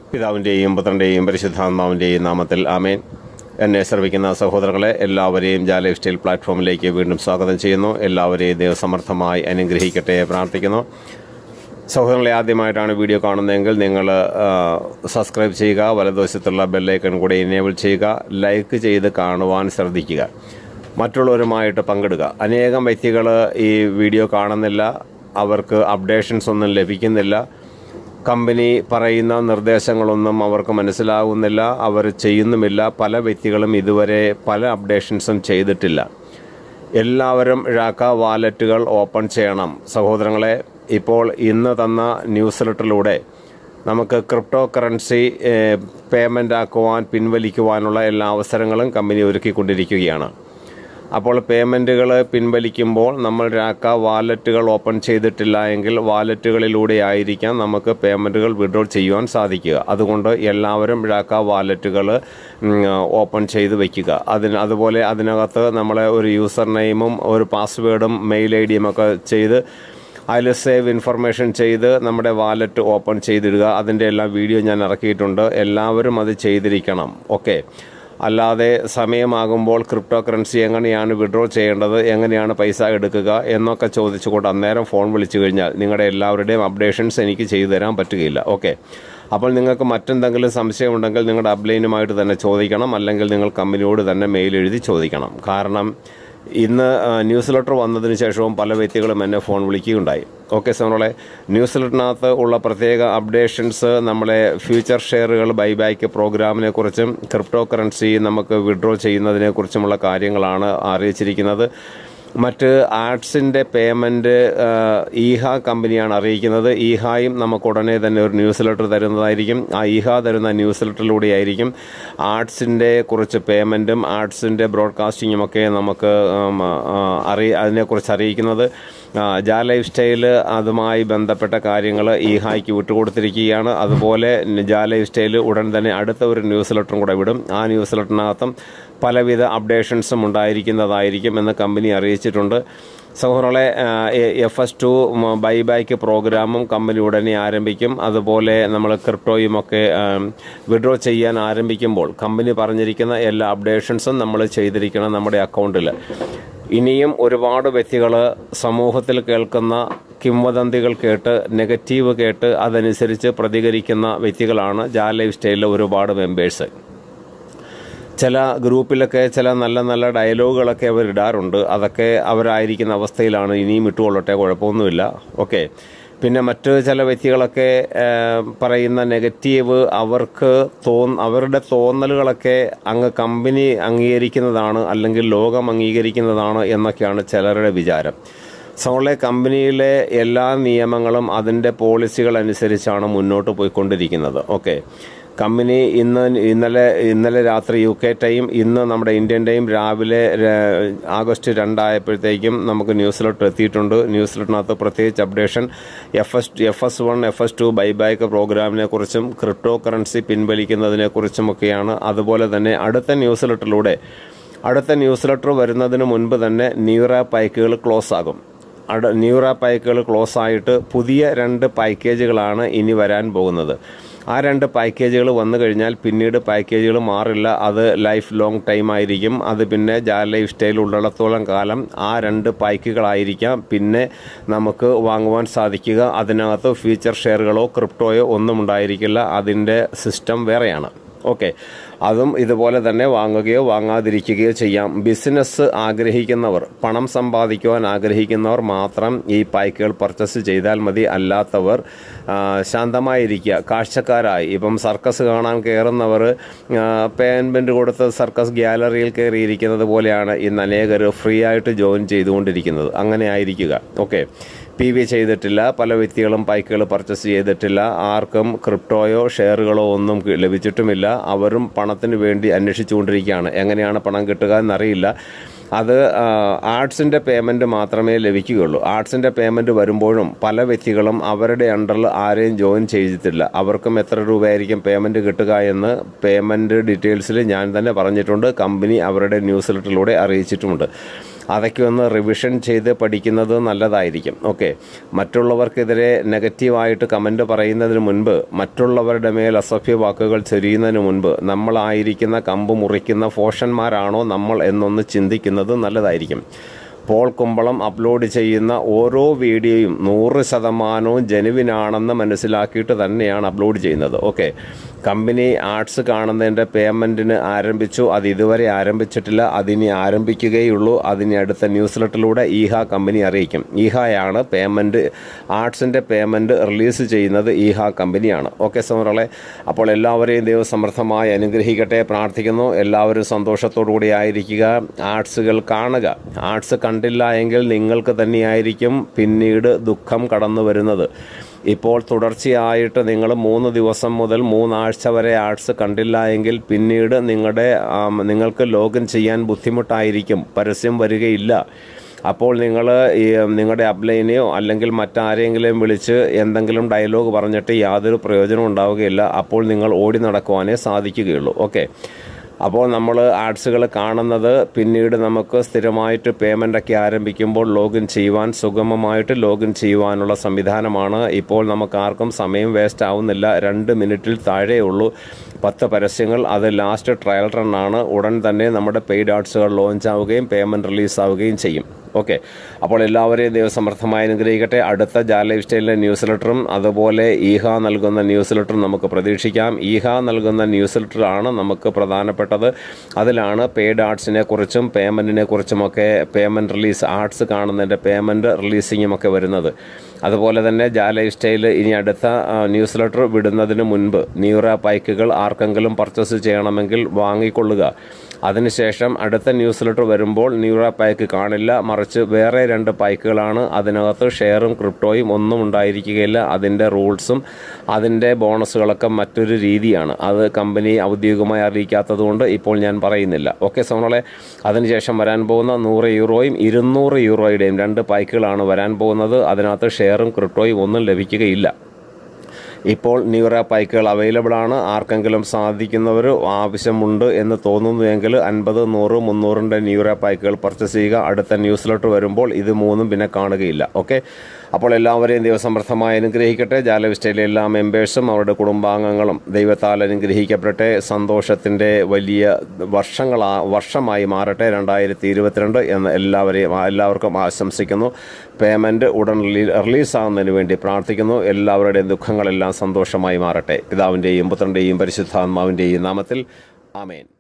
പിതാവിൻ്റെയും പുത്രൻ്റെയും പരിശുദ്ധാത്മാവിൻ്റെയും നാമത്തിൽ ആമേൻ എന്നെ ശ്രവിക്കുന്ന സഹോദരങ്ങളെ എല്ലാവരെയും ജാ ലൈഫ് സ്റ്റൈൽ പ്ലാറ്റ്ഫോമിലേക്ക് വീണ്ടും സ്വാഗതം ചെയ്യുന്നു എല്ലാവരെയും ദൈവസമർത്ഥമായി അനുഗ്രഹിക്കട്ടെ പ്രാർത്ഥിക്കുന്നു സഹോദരങ്ങളെ ആദ്യമായിട്ടാണ് വീഡിയോ കാണുന്നതെങ്കിൽ നിങ്ങൾ സബ്സ്ക്രൈബ് ചെയ്യുക വലതുവശത്തുള്ള ബെല്ലൈക്കൺ കൂടെ എനേബിൾ ചെയ്യുക ലൈക്ക് ചെയ്ത് കാണുവാൻ ശ്രദ്ധിക്കുക മറ്റുള്ളവരുമായിട്ട് പങ്കിടുക അനേകം വ്യക്തികൾ ഈ വീഡിയോ കാണുന്നില്ല അവർക്ക് അപ്ഡേഷൻസ് ഒന്നും ലഭിക്കുന്നില്ല കമ്പനി പറയുന്ന നിർദ്ദേശങ്ങളൊന്നും അവർക്ക് മനസ്സിലാകുന്നില്ല അവർ ചെയ്യുന്നുമില്ല പല വ്യക്തികളും ഇതുവരെ പല അപ്ഡേഷൻസും ചെയ്തിട്ടില്ല എല്ലാവരും ഴാക്ക വാലറ്റുകൾ ഓപ്പൺ ചെയ്യണം സഹോദരങ്ങളെ ഇപ്പോൾ ഇന്ന് തന്ന ന്യൂസ് ലെറ്ററിലൂടെ നമുക്ക് ക്രിപ്റ്റോ കറൻസി പേയ്മെൻ്റ് ആക്കുവാൻ പിൻവലിക്കുവാനുള്ള എല്ലാ അവസരങ്ങളും കമ്പനി ഒരുക്കിക്കൊണ്ടിരിക്കുകയാണ് അപ്പോൾ പേയ്മെൻറ്റുകൾ പിൻവലിക്കുമ്പോൾ നമ്മൾ രാക്ക വാലറ്റുകൾ ഓപ്പൺ ചെയ്തിട്ടില്ല എങ്കിൽ വാലറ്റുകളിലൂടെ ആയിരിക്കാം നമുക്ക് പേയ്മെൻറ്റുകൾ വിഡ്രോ ചെയ്യുവാൻ സാധിക്കുക അതുകൊണ്ട് എല്ലാവരും രാക്ക വാലറ്റുകൾ ഓപ്പൺ ചെയ്ത് വയ്ക്കുക അതിന് അതുപോലെ അതിനകത്ത് നമ്മളെ ഒരു യൂസർ നെയിമും ഒരു പാസ്വേഡും മെയിൽ ഐ ഡിയും ഒക്കെ ചെയ്ത് അതിൽ സേവ് ഇൻഫർമേഷൻ ചെയ്ത് നമ്മുടെ വാലറ്റ് ഓപ്പൺ ചെയ്തിടുക അതിൻ്റെ എല്ലാം വീഡിയോ ഞാൻ ഇറക്കിയിട്ടുണ്ട് എല്ലാവരും അത് ചെയ്തിരിക്കണം ഓക്കെ അല്ലാതെ സമയമാകുമ്പോൾ ക്രിപ്റ്റോ കറൻസി എങ്ങനെയാണ് വിഡ്രോ ചെയ്യേണ്ടത് എങ്ങനെയാണ് പൈസ എടുക്കുക എന്നൊക്കെ ചോദിച്ചുകൊണ്ട് അന്നേരം ഫോൺ വിളിച്ചു കഴിഞ്ഞാൽ നിങ്ങളുടെ എല്ലാവരുടെയും അപ്ഡേഷൻസ് എനിക്ക് ചെയ്തു തരാൻ പറ്റുകയില്ല ഓക്കെ അപ്പോൾ നിങ്ങൾക്ക് മറ്റെന്തെങ്കിലും സംശയമുണ്ടെങ്കിൽ നിങ്ങളുടെ അപ്ലൈനുമായിട്ട് തന്നെ ചോദിക്കണം അല്ലെങ്കിൽ നിങ്ങൾ കമ്പനിയോട് തന്നെ മെയിൽ എഴുതി ചോദിക്കണം കാരണം ഇന്ന് ന്യൂസ് ലെറ്റർ വന്നതിന് ശേഷവും പല വ്യക്തികളും എന്നെ ഫോൺ വിളിക്കുകയുണ്ടായി ഓക്കെ സോണോളെ ന്യൂസ് ലെറ്ററിനകത്ത് ഉള്ള പ്രത്യേക അപ്ഡേഷൻസ് നമ്മളെ ഫ്യൂച്ചർ ഷെയറുകൾ ബൈബാക്ക് പ്രോഗ്രാമിനെ കുറിച്ചും ക്രിപ്റ്റോ കറൻസി നമുക്ക് വിഡ്രോ ചെയ്യുന്നതിനെ കുറിച്ചുമുള്ള കാര്യങ്ങളാണ് അറിയിച്ചിരിക്കുന്നത് മറ്റ് ആർട്സിൻ്റെ പേയ്മെൻറ്റ് ഈഹ കമ്പനിയാണ് അറിയിക്കുന്നത് ഈഹായും നമുക്ക് ഉടനെ തന്നെ ഒരു ന്യൂസ് ലെറ്റർ തരുന്നതായിരിക്കും ആ ഈഹ തരുന്ന ന്യൂസ് ലെറ്ററിലൂടെ ആയിരിക്കും ആർട്സിൻ്റെ കുറിച്ച് പേയ്മെൻറ്റും ആർട്സിൻ്റെ ബ്രോഡ്കാസ്റ്റിങ്ങും ഒക്കെ നമുക്ക് അറിയ അതിനെക്കുറിച്ച് അറിയിക്കുന്നത് ജാ ലൈഫ് സ്റ്റൈല് അതുമായി ബന്ധപ്പെട്ട കാര്യങ്ങൾ ഈഹായ്ക്ക് വിട്ടുകൊടുത്തിരിക്കുകയാണ് അതുപോലെ ജാ ലൈഫ് സ്റ്റൈല് ഉടൻ തന്നെ അടുത്ത ഒരു ന്യൂസ് ലെറ്ററും കൂടെ വിടും ആ ന്യൂസ് ലെറ്ററിനകത്തും പലവിധ അപ്ഡേഷൻസും ഉണ്ടായിരിക്കുന്നതായിരിക്കും എന്ന് കമ്പനി അറിയിച്ചിട്ടുണ്ട് സഹോദരങ്ങളെ എഫ് എസ് ടു ബൈബാക്ക് പ്രോഗ്രാമും കമ്പനി ഉടനെ ആരംഭിക്കും അതുപോലെ നമ്മൾ ക്രിപ്റ്റോയുമൊക്കെ വിഡ്രോ ചെയ്യാൻ ആരംഭിക്കുമ്പോൾ കമ്പനി പറഞ്ഞിരിക്കുന്ന എല്ലാ അപ്ഡേഷൻസും നമ്മൾ ചെയ്തിരിക്കണം നമ്മുടെ അക്കൗണ്ടിൽ ഇനിയും ഒരുപാട് വ്യക്തികൾ സമൂഹത്തിൽ കേൾക്കുന്ന കിംവദന്തികൾ കേട്ട് നെഗറ്റീവ് കേട്ട് അതനുസരിച്ച് പ്രതികരിക്കുന്ന വ്യക്തികളാണ് ജാ ലൈഫ് സ്റ്റൈലിലെ ഒരുപാട് മെമ്പേഴ്സ് ചില ഗ്രൂപ്പിലൊക്കെ ചില നല്ല നല്ല ഡയലോഗുകളൊക്കെ അവർ ഇടാറുണ്ട് അതൊക്കെ അവരായിരിക്കുന്ന അവസ്ഥയിലാണ് ഇനിയും ഇട്ടുകൊള്ളട്ടെ കുഴപ്പമൊന്നുമില്ല ഓക്കെ പിന്നെ മറ്റ് ചില വ്യക്തികളൊക്കെ പറയുന്ന നെഗറ്റീവ് അവർക്ക് തോന്ന അവരുടെ തോന്നലുകളൊക്കെ അങ്ങ് കമ്പനി അംഗീകരിക്കുന്നതാണ് അല്ലെങ്കിൽ ലോകം അംഗീകരിക്കുന്നതാണ് എന്നൊക്കെയാണ് ചിലരുടെ വിചാരം സോളെ കമ്പനിയിലെ എല്ലാ നിയമങ്ങളും അതിൻ്റെ പോളിസികൾ അനുസരിച്ചാണ് മുന്നോട്ട് പോയിക്കൊണ്ടിരിക്കുന്നത് ഓക്കെ കമ്പനി ഇന്ന് ഇന്നലെ ഇന്നലെ രാത്രി യു കെ ടൈം ഇന്ന് നമ്മുടെ ഇന്ത്യൻ ടൈം രാവിലെ ആഗസ്റ്റ് രണ്ടായപ്പോഴത്തേക്കും നമുക്ക് ന്യൂസിലോട്ട് എത്തിയിട്ടുണ്ട് ന്യൂസിലോട്ടിനകത്ത് പ്രത്യേകിച്ച് updation F S F S one F S two buyback പ്രോഗ്രാമിനെ കുറിച്ചും ക്രിപ്റ്റോ കറൻസി പിൻവലിക്കുന്നതിനെ കുറിച്ചുമൊക്കെയാണ് അതുപോലെ തന്നെ അടുത്ത ന്യൂസ് ലെറ്ററിലൂടെ അടുത്ത ന്യൂസ് ലെറ്റർ വരുന്നതിന് മുൻപ് തന്നെ ന്യൂറ പൈക്കുകൾ ക്ലോസ് ആകും അട ന്യൂറ പാക്കേജുകൾ ക്ലോസ് ആയിട്ട് പുതിയ രണ്ട് പാക്കേജുകളാണ് ഇനി വരാൻ പോകുന്നത് ആ രണ്ട് പാക്കേജുകൾ വന്നു കഴിഞ്ഞാൽ പിന്നീട് പാക്കേജുകൾ മാറില്ല അത് ലൈഫ് ലോങ് ടൈം ആയിരിക്കും അത് പിന്നെ ജാ ലൈഫ് സ്റ്റൈൽ ഉള്ളിടത്തോളം കാലം ആ രണ്ട് പാക്കുകളായിരിക്കാം പിന്നെ നമുക്ക് വാങ്ങുവാൻ സാധിക്കുക അതിനകത്ത് ഫ്യൂച്ചർ ഷെയറുകളോ ക്രിപ്റ്റോയോ ഒന്നും ഉണ്ടായിരിക്കില്ല അതിൻ്റെ സിസ്റ്റം വേറെയാണ് ഓക്കെ അതും ഇതുപോലെ തന്നെ വാങ്ങുകയോ വാങ്ങാതിരിക്കുകയോ ചെയ്യാം ബിസിനസ് ആഗ്രഹിക്കുന്നവർ പണം സമ്പാദിക്കുവാൻ ആഗ്രഹിക്കുന്നവർ മാത്രം ഈ പായ്ക്കുകൾ പർച്ചേസ് ചെയ്താൽ മതി അല്ലാത്തവർ ശാന്തമായിരിക്കുക കാഴ്ചക്കാരായി ഇപ്പം സർക്കസ് കാണാൻ കയറുന്നവർ പേയ്മെൻറ്റ് കൊടുത്ത് സർക്കസ് ഗ്യാലറിയിൽ കയറിയിരിക്കുന്നത് പോലെയാണ് ഇന്ന് അനേകർ ഫ്രീ ആയിട്ട് ജോയിൻ ചെയ്തുകൊണ്ടിരിക്കുന്നത് അങ്ങനെ ആയിരിക്കുക ഓക്കെ പി വി ചെയ്തിട്ടില്ല പല വ്യക്തികളും ബൈക്കുകൾ പർച്ചേസ് ചെയ്തിട്ടില്ല ആർക്കും ക്രിപ്റ്റോയോ ഷെയറുകളോ ഒന്നും ലഭിച്ചിട്ടുമില്ല അവരും പണത്തിന് വേണ്ടി അന്വേഷിച്ചുകൊണ്ടിരിക്കുകയാണ് എങ്ങനെയാണ് പണം കിട്ടുക എന്നറിയില്ല അത് ആർട്സിൻ്റെ പേയ്മെൻറ്റ് മാത്രമേ ലഭിക്കുകയുള്ളൂ ആർട്സിൻ്റെ പേയ്മെൻറ്റ് വരുമ്പോഴും പല വ്യക്തികളും അവരുടെ അണ്ടറിൽ ആരെയും ജോയിൻ ചെയ്തിട്ടില്ല അവർക്കും എത്ര രൂപയായിരിക്കും പേയ്മെൻറ്റ് കിട്ടുക എന്ന് പേയ്മെൻറ്റ് ഡീറ്റെയിൽസിൽ ഞാൻ തന്നെ പറഞ്ഞിട്ടുണ്ട് കമ്പനി അവരുടെ ന്യൂസ് ലെറ്ററിലൂടെ അറിയിച്ചിട്ടുമുണ്ട് അതൊക്കെ ഒന്ന് റിവിഷൻ ചെയ്ത് പഠിക്കുന്നത് നല്ലതായിരിക്കും ഓക്കെ മറ്റുള്ളവർക്കെതിരെ നെഗറ്റീവായിട്ട് കമൻ്റ് പറയുന്നതിന് മുൻപ് മറ്റുള്ളവരുടെ മേൽ അസഭ്യ വാക്കുകൾ ചൊരിയുന്നതിന് മുൻപ് നമ്മളായിരിക്കുന്ന കമ്പ് മുറിക്കുന്ന ഫോഷന്മാരാണോ നമ്മൾ എന്നൊന്ന് ചിന്തിക്കുന്നത് നല്ലതായിരിക്കും പോൾ കുമ്പളം അപ്ലോഡ് ചെയ്യുന്ന ഓരോ വീഡിയോയും നൂറ് ശതമാനവും ജനുവിനാണെന്ന് മനസ്സിലാക്കിയിട്ട് തന്നെയാണ് അപ്ലോഡ് ചെയ്യുന്നത് ഓക്കെ കമ്പനി ആർട്സ് കാണുന്നതിൻ്റെ പേയ്മെൻറ്റിന് ആരംഭിച്ചു അത് ഇതുവരെ ആരംഭിച്ചിട്ടില്ല അതിനി ആരംഭിക്കുകയുള്ളൂ അതിനി അടുത്ത ന്യൂസ് ലെറ്ററിലൂടെ ഈഹ കമ്പനി അറിയിക്കും ഈഹയാണ് പേയ്മെൻറ്റ് ആർട്സിൻ്റെ പേയ്മെൻറ്റ് റിലീസ് ചെയ്യുന്നത് ഈഹ കമ്പനിയാണ് ഓക്കെ സോമറളെ അപ്പോൾ എല്ലാവരെയും ദൈവം സമർത്ഥമായി അനുഗ്രഹിക്കട്ടെ പ്രാർത്ഥിക്കുന്നു എല്ലാവരും സന്തോഷത്തോടു കൂടി ആയിരിക്കുക ആർട്സുകൾ കാണുക ആർട്സ് കണ്ടില്ല എങ്കിൽ നിങ്ങൾക്ക് തന്നെയായിരിക്കും പിന്നീട് ദുഃഖം കടന്നു വരുന്നത് ഇപ്പോൾ തുടർച്ചയായിട്ട് നിങ്ങൾ മൂന്ന് ദിവസം മുതൽ മൂന്നാഴ്ച വരെ ആർട്സ് കണ്ടില്ല എങ്കിൽ പിന്നീട് നിങ്ങളുടെ ആം, നിങ്ങൾക്ക് ലോഗിൻ ചെയ്യാൻ ബുദ്ധിമുട്ടായിരിക്കും പരസ്യം വരികയില്ല അപ്പോൾ നിങ്ങൾ ഈ നിങ്ങളുടെ അപ്ലൈനെയോ അല്ലെങ്കിൽ മറ്റാരെങ്കിലും വിളിച്ച് എന്തെങ്കിലും ഡയലോഗ് പറഞ്ഞിട്ട് യാതൊരു പ്രയോജനം ഉണ്ടാവുകയില്ല അപ്പോൾ നിങ്ങൾ ഓടി നടക്കുവാനേ സാധിക്കുകയുള്ളൂ ഓക്കെ അപ്പോൾ നമ്മൾ ആഡ്സുകൾ കാണുന്നത് പിന്നീട് നമുക്ക് സ്ഥിരമായിട്ട് പേയ്മെൻ്റ് ഒക്കെ ആരംഭിക്കുമ്പോൾ ലോഗിൻ ചെയ്യുവാൻ സുഗമമായിട്ട് ലോഗിൻ ചെയ്യുവാനുള്ള സംവിധാനമാണ് ഇപ്പോൾ നമുക്ക് ആർക്കും സമയം വേസ്റ്റ് ആവുന്നില്ല രണ്ട് മിനിറ്റിൽ താഴെയുള്ളൂ പത്ത് പരസ്യങ്ങൾ അത് ലാസ്റ്റ് ട്രയൽ റണ്ണാണ് ഉടൻ തന്നെ നമ്മുടെ പെയ്ഡ് ആർട്സുകൾ ലോഞ്ച് ആവുകയും പേയ്മെൻറ്റ് റിലീസ് ആവുകയും ചെയ്യും ഓക്കെ അപ്പോൾ എല്ലാവരെയും ദൈവസമർത്ഥമായി അനുഗ്രഹിക്കട്ടെ അടുത്ത ജാ ലൈഫ് സ്റ്റൈലിലെ ന്യൂസ് ലെറ്ററും അതുപോലെ ഈഹ നൽകുന്ന ന്യൂസ് ലെറ്ററും നമുക്ക് പ്രതീക്ഷിക്കാം ഈഹ നൽകുന്ന ന്യൂസ് ലെറ്ററാണ് നമുക്ക് പ്രധാനപ്പെട്ടത് അതിലാണ് പെയ്ഡ് ആർട്സിനെ കുറിച്ചും പേയ്മെൻറ്റിനെ കുറിച്ചുമൊക്കെ പേയ്മെൻറ്റ് റിലീസ് ആർട്സ് കാണുന്നതിൻ്റെ പേയ്മെൻറ്റ് റിലീസിങ്ങും ഒക്കെ വരുന്നത് അതുപോലെ തന്നെ ജാ ലൈഫ് സ്റ്റൈൽ ഇനി അടുത്ത ആ, ന്യൂസ് ലെറ്റർ വിടുന്നതിന് മുൻപ് ന്യൂറ പൈക്കുകൾ ആർക്കെങ്കിലും പർച്ചേസ് ചെയ്യണമെങ്കിൽ വാങ്ങിക്കൊള്ളുക അതിനുശേഷം അടുത്ത ന്യൂസ് ലെറ്റർ വരുമ്പോൾ ന്യൂറ പൈക്ക് കാണില്ല മറിച്ച് വേറെ രണ്ട് പൈക്കുകളാണ് അതിനകത്ത് ഷെയറും ക്രിപ്റ്റോയും ഒന്നും ഉണ്ടായിരിക്കുകയില്ല അതിൻ്റെ റൂൾസും അതിൻ്റെ ബോണസുകളൊക്കെ മറ്റൊരു രീതിയാണ് അത് കമ്പനി ഔദ്യോഗികമായി അറിയിക്കാത്തതുകൊണ്ട് ഇപ്പോൾ ഞാൻ പറയുന്നില്ല ഓക്കെ സോണളെ അതിനുശേഷം വരാൻ പോകുന്ന നൂറ് യൂറോയും ഇരുന്നൂറ് യൂറോയുടെയും രണ്ട് പൈക്കുകളാണ് വരാൻ പോകുന്നത് അതിനകത്ത് ഷെയറും ക്രിപ്റ്റോയും ഒന്നും ലഭിക്കുകയില്ല ഇപ്പോൾ ന്യൂറ പൈക്കുകൾ അവൈലബിൾ ആണ് ആർക്കെങ്കിലും സാധിക്കുന്നവർ ആവശ്യമുണ്ട് എന്ന് തോന്നുന്നുവെങ്കിൽ അൻപത് നൂറ് മുന്നൂറിൻ്റെ ന്യൂറ പൈക്കുകൾ പർച്ചേസ് ചെയ്യുക അടുത്ത ന്യൂസ് ലെറ്റർ വരുമ്പോൾ ഇത് മൂന്നും പിന്നെ കാണുകയില്ല ഓക്കെ അപ്പോൾ എല്ലാവരെയും ദൈവസമർത്ഥമായി അനുഗ്രഹിക്കട്ടെ ജാലവിസ്റ്റയിലെ എല്ലാ മെമ്പേഴ്സും അവരുടെ കുടുംബാംഗങ്ങളും ദൈവത്താൽ അനുഗ്രഹിക്കപ്പെടട്ടെ സന്തോഷത്തിൻ്റെ വലിയ വർഷങ്ങളാ വർഷമായി മാറട്ടെ രണ്ടായിരത്തി ഇരുപത്തിരണ്ട് എന്ന് എല്ലാവരെയും എല്ലാവർക്കും ആശംസിക്കുന്നു പേയ്മെൻറ്റ് ഉടൻ റിലീ- റിലീസാകുന്നതിന് വേണ്ടി പ്രാർത്ഥിക്കുന്നു എല്ലാവരുടെയും ദുഃഖങ്ങളെല്ലാം സന്തോഷമായി മാറട്ടെ പിതാവിൻ്റെയും പുത്രൻ്റെയും പരിശുദ്ധാത്മാവിൻ്റെയും നാമത്തിൽ ആമേൻ